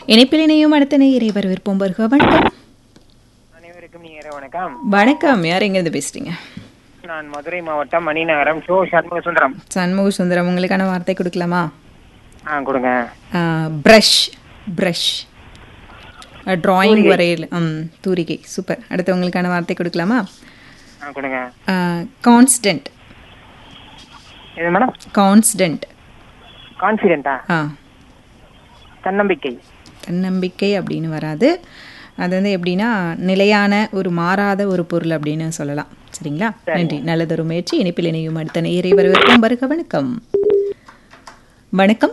இணைப்பில் இணையும் அடுத்த நேயரை வரவேற்போம் வருக வணக்கம் அனைவருக்கும் நீங்க வணக்கம் வணக்கம் யார் எங்கேருந்து பேசுறீங்க நான் மதுரை மாவட்டம் மணிநகரம் ஷோ சண்முக சுந்தரம் சண்முக சுந்தரம் உங்களுக்கான வார்த்தை கொடுக்கலாமா ஆ கொடுங்க ப்ரஷ் ப்ரஷ் டிராயிங் வரையில் ம் தூரிகை சூப்பர் அடுத்து உங்களுக்கான வார்த்தை கொடுக்கலாமா ஆ கொடுங்க கான்ஸ்டன்ட் இது மேடம் கான்ஸ்டன்ட் கான்ஃபிடென்ட்டா ஆ தன்னம்பிக்கை தன்னம்பிக்கை அப்படின்னு வராது அது வந்து எப்படின்னா நிலையான ஒரு மாறாத ஒரு பொருள் அப்படின்னு சொல்லலாம் சரிங்களா நன்றி நல்லதொரு முயற்சி இணைப்பில் இணையும் அடுத்த நேயரை வரவேற்கும் வருக வணக்கம் வணக்கம்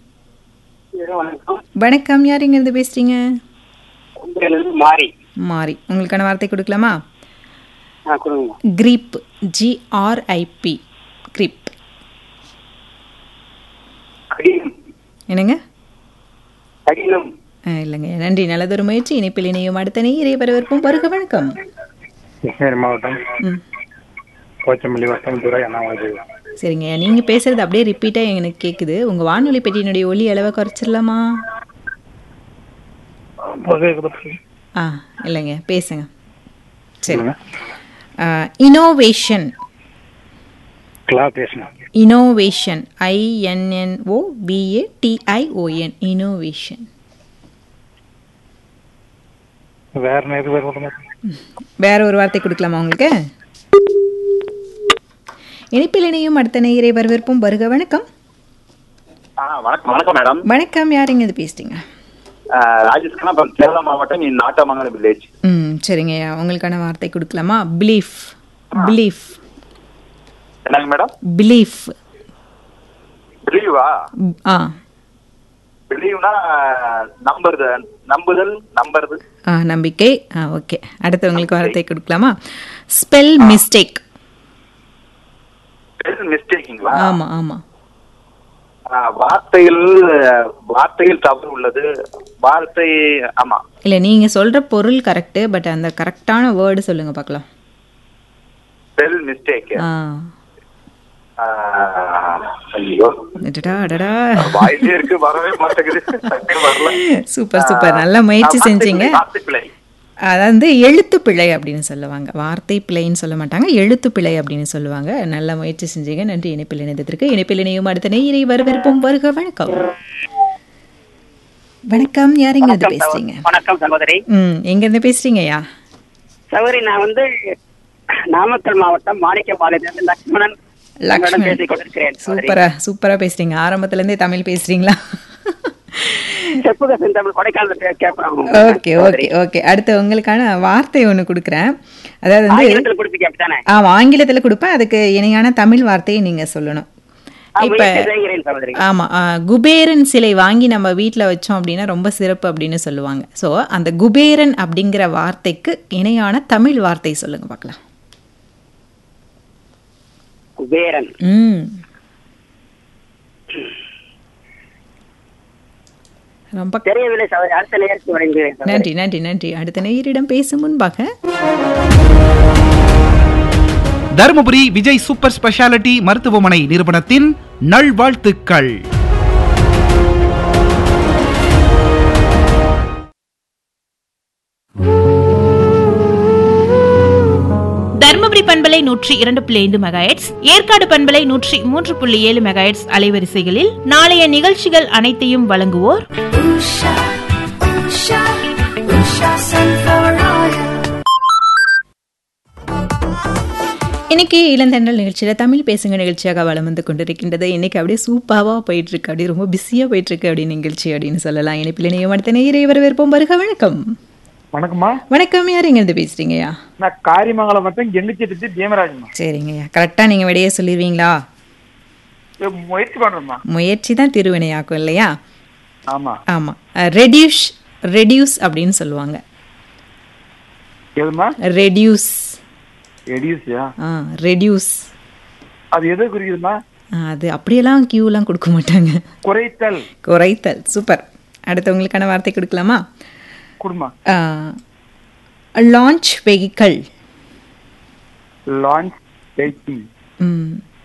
வணக்கம் யார் இருந்து பேசுறீங்க மாறி மாறி உங்களுக்கான வார்த்தை கொடுக்கலாமா ஆ கொடுங்க கிரீப் ஜிஆர்ஐபி கிரீப் கடினம் என்னங்க கடினம் ஆ, இல்லைங்க நன்றி நல்லதொரு முயற்சி இணைப்பில் இணையும் அடுத்த நேயரை வரவேற்போம் வருக வணக்கம் கிருஷ்ணகிரி மாவட்டம் ம் போச்சம்பள்ளி வட்டம் துறை அண்ணாமலை சரிங்க நீங்க பேசுறது அப்படியே ரிப்பீட்டா எனக்கு கேக்குது உங்க வானொலி பெட்டியினுடைய ஒலி அளவை குறைச்சிடலாமா ஆ இல்லைங்க பேசுங்க சரி இனோவேஷன் கிளா பேசணும் innovation I N N O V A T I O N innovation வேற நேரம் வேற ஒரு மாதிரி. வேற ஒரு வார்த்தை கொடுக்கலாமா உங்களுக்கு இணைப்பில் இணையும் அடுத்த நேயரை வரவேற்போம் வருக வணக்கம் ஆ, வணக்கம் வணக்கம் மேடம் வணக்கம் யாருங்க இது பேசுறீங்க ஆ, ராஜேஷ் கண்ணா சேலம் மாவட்டம் இன் நாட்டமங்கலம் வில்லேஜ் ம் சரிங்க உங்களுக்கான வார்த்தை கொடுக்கலாமா பிலீஃப் பிலீஃப் என்னங்க மேடம் பிலீஃப் பிலீவா ஆ பிலீவ்னா நம்புறது நம்புதல் நம்புறது ஆ நம்பிக்கை ஆ ஓகே அடுத்து உங்களுக்கு வார்த்தை கொடுக்கலாமா ஸ்பெல் மிஸ்டேக் மிஸ்டேக்கிங்களா ஆமாம் ஆமாம் வார்த்தையில் வார்த்தையில் தவறு உள்ளது வார்த்தை ஆமா இல்லை நீங்கள் சொல்கிற பொருள் கரெக்டு பட் அந்த கரெக்டான வேர்டு சொல்லுங்க பார்க்கலாம் ஸ்பெல் மிஸ்டேக் ஆ ஐயோ அடடா அடடா வாயிலே இருக்கு வரவே மாட்டேங்குது டக்குனு வரல சூப்பர் சூப்பர் நல்ல முயற்சி வார்த்தை செஞ்சீங்க பிழை, வார்த்தை பிழை அதாவது எழுத்து பிழை அப்படின்னு சொல்லுவாங்க வார்த்தை பிழைன்னு சொல்ல மாட்டாங்க எழுத்து பிழை அப்படின்னு சொல்லுவாங்க நல்ல முயற்சி செஞ்சீங்க நன்றி இணைப்பில் இணைந்ததற்கு இணைப்பில் இணையும் அடுத்த நேயரை வரவேற்போம் வருக வணக்கம் வணக்கம் யார் எங்க இருந்து பேசுறீங்க வணக்கம் சகோதரி ம் எங்க இருந்து பேசுறீங்கய்யா சகோதரி நான் வந்து நாமக்கல் மாவட்டம் மாணிக்கபாளையத்திலிருந்து லட்சுமணன் லக்ஷ்மணன். உங்களிடம் பேசிக் கொண்டிருக்கிறேன் சகோதரி. சூப்பரா சூப்பரா பேசுறீங்க ஆரம்பத்துல இருந்தே தமிழ் பேசுறீங்களா செப்புக செந்தமிழ் கொடைக்கானல் கேட்போம் ஓகே ஓகே ஓகே அடுத்து உங்களுக்கான வார்த்தை ஒன்று கொடுக்குறேன் அதாவது வந்து ஆங்கிலத்தில் கொடுப்பீங்க அப்படித்தானே ஆமா ஆங்கிலத்துல கொடுப்பேன் அதுக்கு இணையான தமிழ் வார்த்தையை நீங்க சொல்லணும் ஆ, இப்ப முயற்சி செய்கிறேன் சகோதரி ஆமா ஆ, குபேரன் சிலை வாங்கி நம்ம வீட்ல வச்சோம் அப்படின்னா ரொம்ப சிறப்பு அப்படின்னு சொல்லுவாங்க சோ அந்த குபேரன் அப்படிங்கிற வார்த்தைக்கு இணையான தமிழ் வார்த்தை சொல்லுங்க பார்க்கலாம் குபேரன் ம் ரொம்ப தெரியவில்லை சகோதரி அடுத்த நேரத்தில் வழங்குகிறேன் சகோதரி. நன்றி நன்றி நன்றி அடுத்த நேயரிடம் பேசும் முன்பாக தருமபுரி விஜய் சூப்பர் ஸ்பெஷாலிட்டி மருத்துவமனை நிறுவனத்தின் நல்வாழ்த்துக்கள் தருமபுரி பண்பலை நூற்றி இரண்டு புள்ளி ஐந்து மெகாஹெட்ஸ் ஏற்காடு பண்பலை நூற்றி மூன்று புள்ளி ஏழு மெகாஹெட்ஸ் அலைவரிசைகளில் நாளைய நிகழ்ச்சிகள் அனைத்தையும் வழங்குவோர் Usha, Usha, Usha sunflower oil. இன்னைக்கு இளந்தண்டல் நிகழ்ச்சியில தமிழ் பேசுங்க நிகழ்ச்சியாக வளம் வந்து கொண்டிருக்கின்றது இன்னைக்கு அப்படியே சூப்பாவா போயிட்டு இருக்கு அப்படியே ரொம்ப பிஸியா போயிட்டு இருக்கு அப்படின்னு நிகழ்ச்சி அப்படின்னு சொல்லலாம் இணைப்பில் இணையம் அடுத்த நேயரை வரவேற்போம் வருக வணக்கம் வணக்கம்மா வணக்கம் யார் எங்க இருந்து பேசுறீங்கய்யா நான் காரிமங்கலம் மட்டும் எண்ணிச்சிட்டு பீமராஜ்மா சரிங்கய்யா கரெக்டா நீங்க விடையே சொல்லிடுவீங்களா இது முயற்சி பண்றேம்மா முயற்சி தான் திருவினையாக்கும் இல்லையா ஆமா ஆமா ரெடியூஸ் ரெடியூஸ் அப்படின்னு சொல்லுவாங்க எதுமா ரெடியூஸ் எடியூசியா ஆ ரெடியூஸ் அது எது குறிக்குதுமா அது அப்படியெல்லாம் கியூலாம் கொடுக்க மாட்டாங்க குறைத்தல் குறைத்தல் சூப்பர் அடுத்து உங்களுக்கான வார்த்தை கொடுக்கலாமா குடுமா லான்ச் வெஹிக்கல் லான்ச் டேக்கிங் ம்